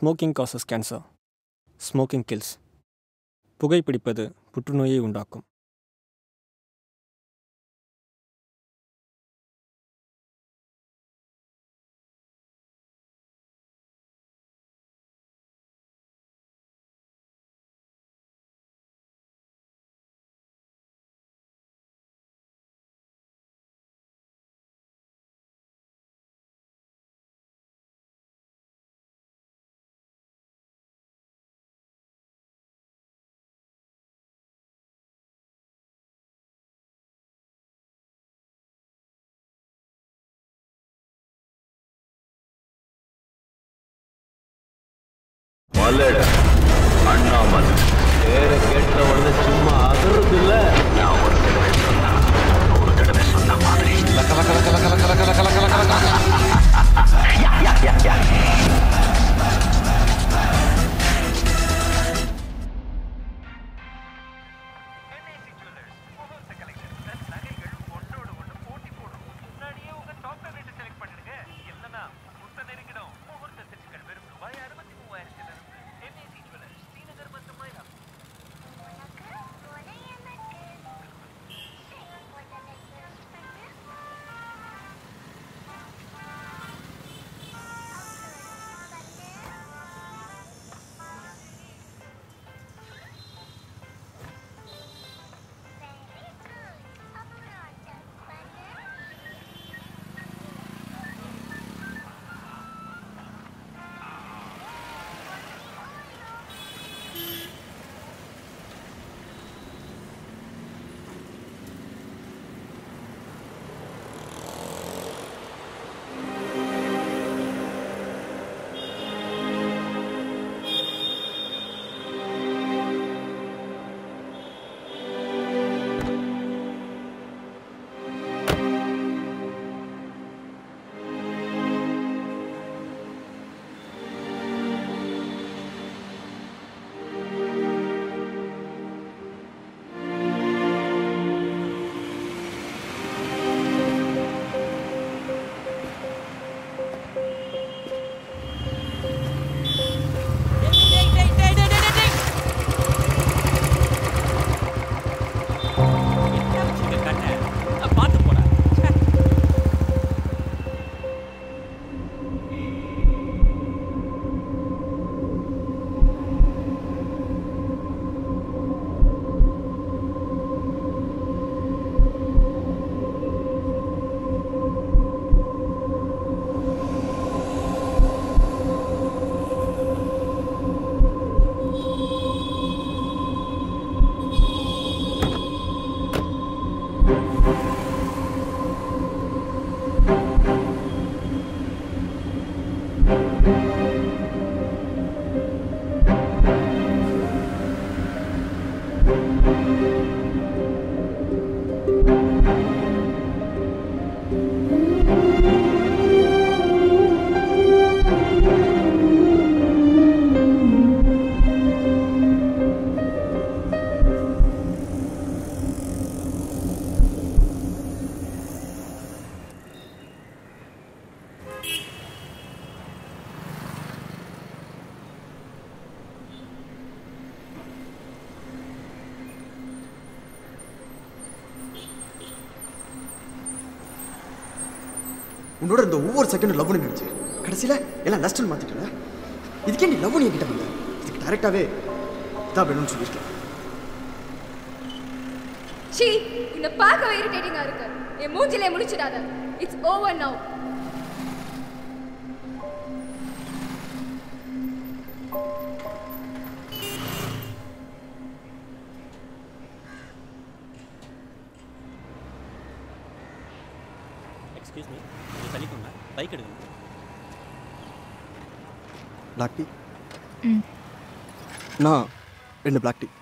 Smoking causes cancer smoking kills புகைப்பிடிப்பது புற்றுநோயை உண்டாக்கும் மலட அண்ணாமலை பேரை கேட்ட உடனே சும்மா அதிர்றது இல்ல நான் ஒரு தடவை சொன்னா ஒரு தடவை சொன்ன மாதிரி லக்க லக்க லக்க லக்க லக்க லக்க லக்க லக்க லக்க லக்க பார்த்து போறேன் உன்னோட இந்த ஒவ்வொரு செகண்டும் லவ்னு நினைச்சு கடைசியில் எல்லாம் நஷ்டம் மாற்றிட்டல இதுக்கே நீ லவ் என்கிட்ட வந்த இதுக்கு டேரெக்டாகவே இதான் வேணும்னு சொல்லியிருக்கலாம் ஷீ உன்னை பார்க்கவே இரிட்டேட்டிங்கா இருக்கு என் மூஞ்சிலே முடிச்சிடாத it's over now excuse me கொஞ்சம் தள்ளிக்கோங்க பைக் எடுங்க பிளாக் டீ நான் ரெண்டு பிளாக் டீ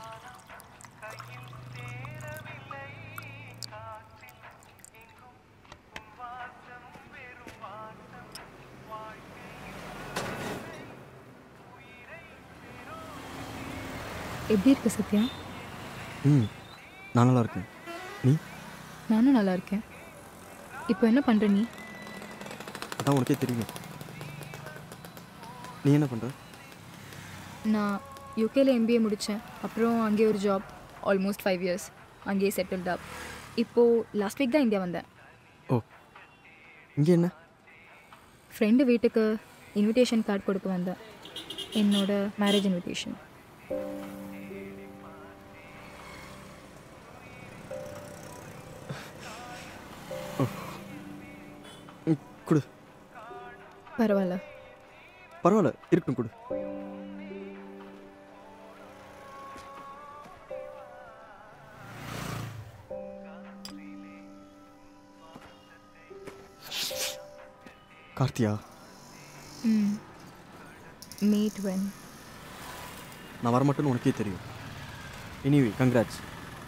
எப்படி இருக்கு சத்யா ம் நான் நல்லா இருக்கேன் நீ நானும் நல்லா இருக்கேன் இப்போ என்ன பண்ணுற நீ அதான் உனக்கே தெரியும் நீ என்ன பண்ணுற நான் யூகேல எம்பிஏ முடித்தேன் அப்புறம் அங்கேயே ஒரு ஜாப் ஆல்மோஸ்ட் ஃபைவ் இயர்ஸ் அங்கேயே செட்டில்ட் அப் இப்போது லாஸ்ட் வீக் தான் இந்தியா வந்தேன் ஓ இங்கே என்ன ஃப்ரெண்டு வீட்டுக்கு இன்விடேஷன் கார்டு கொடுக்க வந்தேன் என்னோட மேரேஜ் இன்விடேஷன் ம், கொடு பரவாயில்ல பரவாயில்ல இருக்கட்டும் கொடு கார்த்தியா ம் மீட் வென் நான் வரமாட்டேன்னு உனக்கே தெரியும் எனிவே கங்க்ராட்ஸ்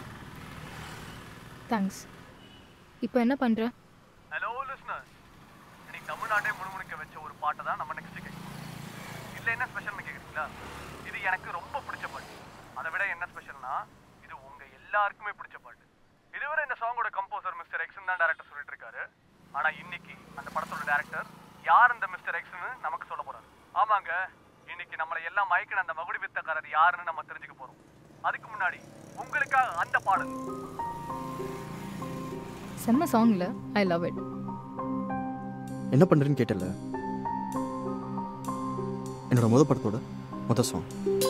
தேங்க்ஸ் இப்போ என்ன பண்ணுற ஹலோ லிஸ்னர்ஸ் இன்னைக்கு தமிழ்நாட்டை முணுமுணுக்க வச்ச ஒரு பாட்டை தான் நம்ம நெக்ஸ்ட் கேட்கணும் இதில் என்ன ஸ்பெஷல்னு கேட்குறீங்களா இது எனக்கு ரொம்ப பிடிச்ச பாட்டு அதை விட என்ன ஸ்பெஷல்னா இது உங்க எல்லாருக்குமே பிடிச்ச பாட்டு இதுவரை இந்த சாங்கோட கம்போசர் மிஸ்டர் எக்ஸ்னு தான் டேரக்டர் சொல்லிட்டு இருக்காரு ஆனா இன்னைக்கு அந்த படத்தோட டேரக்டர் யார் இந்த மிஸ்டர் எக்ஸ்னு நமக்கு சொல்ல போறாரு ஆமாங்க இன்னைக்கு நம்மளை எல்லாம் மயக்கின அந்த மகுடி வித்தக்காரர் யாருன்னு நம்ம தெரிஞ்சுக்க போறோம் அதுக்கு முன்னாடி உங்களுக்காக அந்த பாடல் செம்ம சாங்கில் ஐ லவ் இட் என்ன பண்ணுறேன்னு கேட்டல என்னோட முத படத்தோட முத சாங்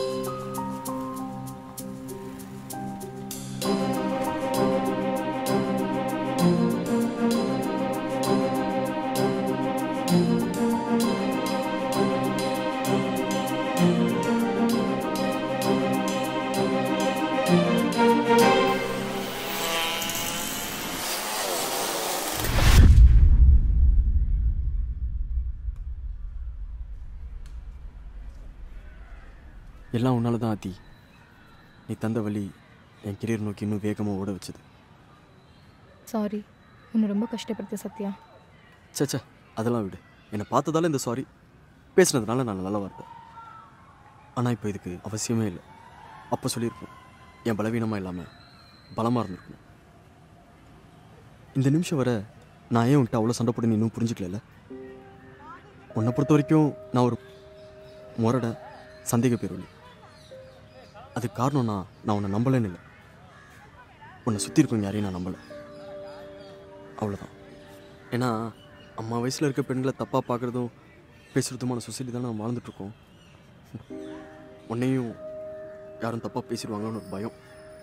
எல்லாம் உன்னால தான் ஆத்தி நீ தந்த வழி என் கெரியர் நோக்கி இன்னும் வேகமாக ஓட வச்சது சாரி உன்னை ரொம்ப கஷ்டப்படுத்த சத்யா ச்சே ச்சே அதெல்லாம் விடு என்னை பார்த்ததால இந்த சாரி பேசுனதுனால நான் நல்ல வார்த்தை ஆனால் இப்போ இதுக்கு அவசியமே இல்லை அப்போ சொல்லியிருக்கணும் என் பலவீனமாக இல்லாமல் பலமாக இருந்திருக்கணும் இந்த நிமிஷம் வர நான் ஏன் உன்கிட்ட அவ்வளோ சண்டை போட்டு நீ இன்னும் புரிஞ்சுக்கல உன்னை பொறுத்த வரைக்கும் நான் ஒரு முரட சந்தேக பேரொழி அதுக்கு காரணம்னா நான் உன்னை நம்பலைன்னு இல்லை உன்னை சுற்றி இருக்கவங்க யாரையும் நான் நம்பலை அவ்வளோதான் ஏன்னா அம்மா வயசில் இருக்க பெண்களை தப்பாக பார்க்குறதும் பேசுகிறதுமான சொசைட்டி தான் நம்ம வாழ்ந்துட்டுருக்கோம் உன்னையும் யாரும் தப்பாக பேசிடுவாங்கன்னு ஒரு பயம்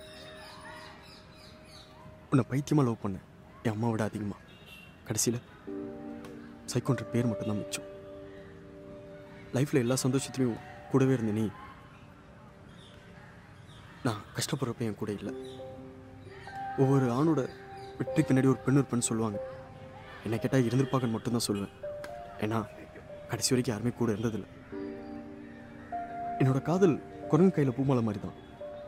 உன்னை பைத்தியமாக லவ் பண்ணேன் என் அம்மா விட அதிகமாக கடைசியில் சைக்கோன்ற பேர் மட்டும்தான் மிச்சம் லைஃப்பில் எல்லா சந்தோஷத்துலையும் கூடவே இருந்த நீ நான் கஷ்டப்படுறப்ப என் கூட இல்லை ஒவ்வொரு ஆணோட வெற்றி பின்னாடி ஒரு பெண் இருப்பேன்னு சொல்லுவாங்க என்னை கேட்டால் இருந்திருப்பாங்கன்னு மட்டும்தான் சொல்லுவேன் ஏன்னா கடைசி வரைக்கும் யாருமே கூட இருந்ததில்லை என்னோட காதல் குரங்கு கையில் பூமாலை மாதிரி தான்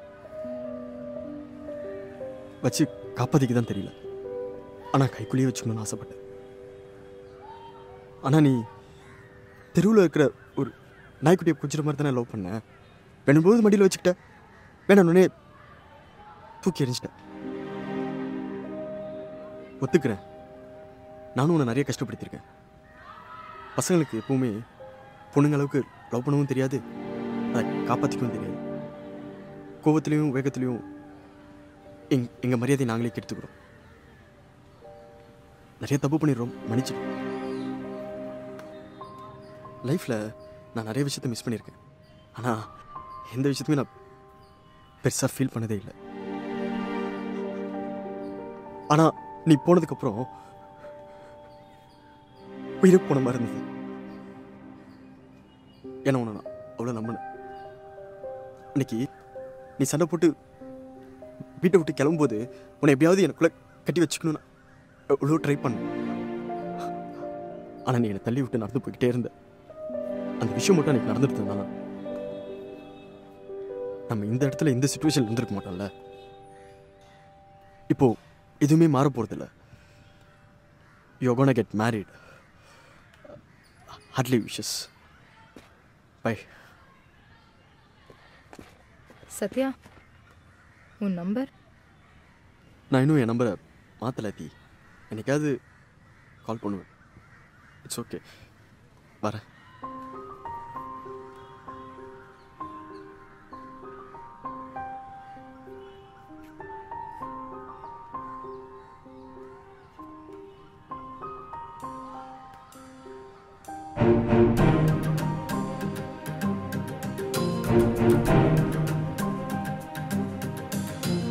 வச்சு காப்பாத்திக்க தான் தெரியல ஆனால் கைக்குள்ளேயே வச்சுக்கணும்னு ஆசைப்பட்டேன் ஆனால் நீ தெருவில் இருக்கிற ஒரு நாய்க்குட்டியை கொஞ்சிற மாதிரி தானே லவ் பண்ணேன் வேணும்போது மடியில் வச்சுக்கிட்ட வேணும்னே தூக்கி எறிஞ்சிட்டேன் ஒத்துக்கிறேன் நானும் உன்னை நிறைய கஷ்டப்படுத்தியிருக்கேன் பசங்களுக்கு எப்பவுமே பொண்ணுங்க அளவுக்கு லவ் பண்ணவும் தெரியாது அதை காப்பாற்றிக்கவும் தெரியாது கோவத்துலேயும் வேகத்துலேயும் எங் எங்கள் மரியாதையை நாங்களே கெடுத்துக்கிறோம் நிறைய தப்பு பண்ணிடுறோம் மன்னிச்சிடும் லைஃப்பில் நான் நிறைய விஷயத்த மிஸ் பண்ணியிருக்கேன் ஆனால் எந்த விஷயத்தையுமே நான் பெருசாக ஃபீல் பண்ணதே இல்லை ஆனால் நீ போனதுக்கப்புறம் உயிரை போன மாதிரி இருந்தது ஏன்னா உன்னை நான் அவ்வளோ நம்பினேன் அன்னைக்கு நீ சண்டை போட்டு வீட்டை விட்டு கிளம்பும்போது உன்னை எப்படியாவது எனக்குள்ளே கட்டி வச்சுக்கணும்னு எவ்வளோ ட்ரை பண்ணேன் ஆனால் நீ என்னை தள்ளி விட்டு நடந்து போய்கிட்டே இருந்த அந்த விஷயம் மட்டும் எனக்கு நடந்துருந்ததுனா நம்ம இந்த இடத்துல இந்த சுச்சுவேஷன் இருந்திருக்க மாட்டோம்ல இப்போ எதுவுமே மாற போகிறதில்ல you gonna get married heartly wishes by Sathya உன் நம்பர் நான் இன்னும் என் நம்பரை மாற்றல தி என்னைக்காவது கால் பண்ணுவேன் இட்ஸ் ஓகே வரேன்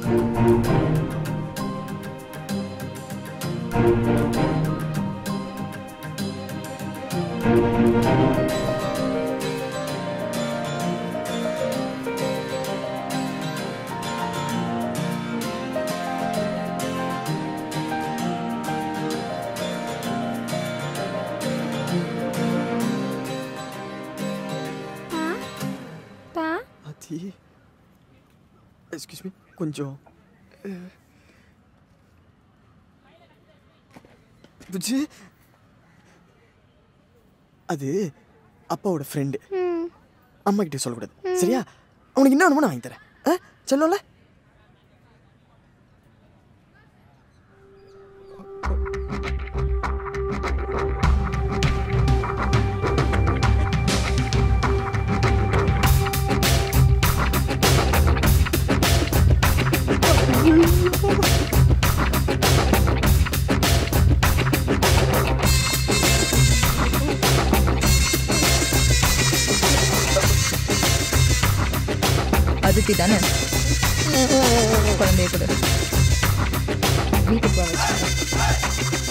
பா ஆத்தி எக்ஸ்கியூஸ் மீ கொஞ்சம் அஹ். புஜ்ஜி அது அப்பாவோட ஃப்ரெண்டு அம்மா கிட்ட சொல்லக்கூடாது சரியா அவனுக்கு என்ன வேணுமோ நான் வாங்கி தரேன் ஆ சொல்லல அதித்தி தானே குழந்தைய கூட வீட்டுக்கு போக வச்சு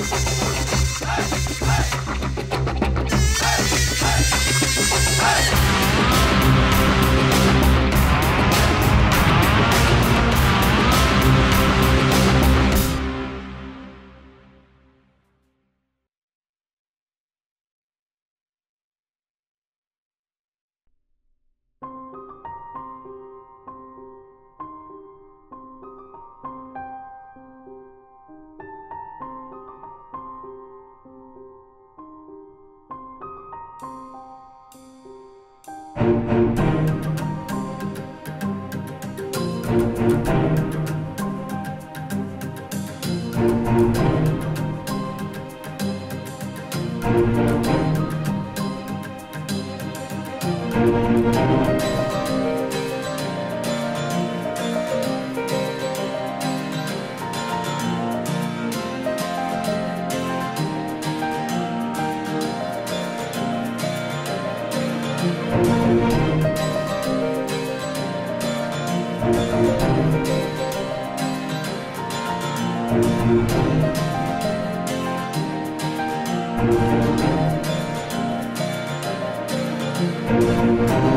ஆ